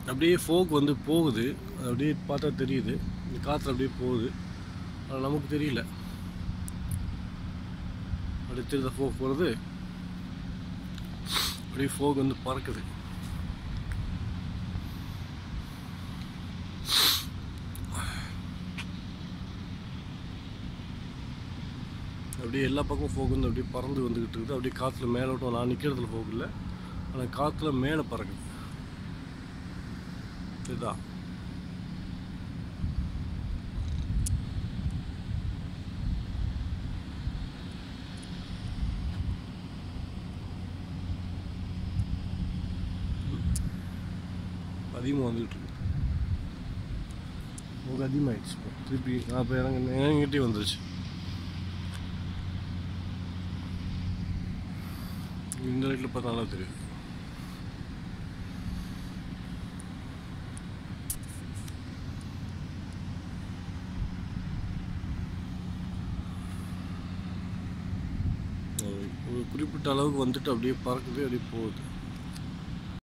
அப்படியே ஃபோக் வந்து போகுது அது அப்படியே பார்த்தா தெரியுது இந்த காற்றுல அப்படியே போகுது ஆனால் நமக்கு தெரியல அப்படியே தெரியுத ஃபோக் போகிறது அப்படியே ஃபோக் வந்து பறக்குது அப்படியே எல்லா பக்கமும் ஃபோக் வந்து அப்படியே பறந்து வந்துக்கிட்டு இருக்குது அப்படியே காற்றுல மேலோட்டம் நான் நிற்கிறதுல ஃபோக் இல்லை ஆனால் காற்றுல மேலே பறக்குது இதுதான் அதிகமாக வந்துக்கிட்டு இருக்கு ஃபோக் அதிகமாகிடுச்சு இப்போ திருப்பி நான் இப்போ இறங்க இறங்கிட்டே வந்துருச்சு இந்த லைட்டில் பார்த்தா நல்லா தெரியுது ஒரு குறிப்பிட்ட அளவுக்கு வந்துட்டு அப்படியே பறக்குது அப்படியே போகுது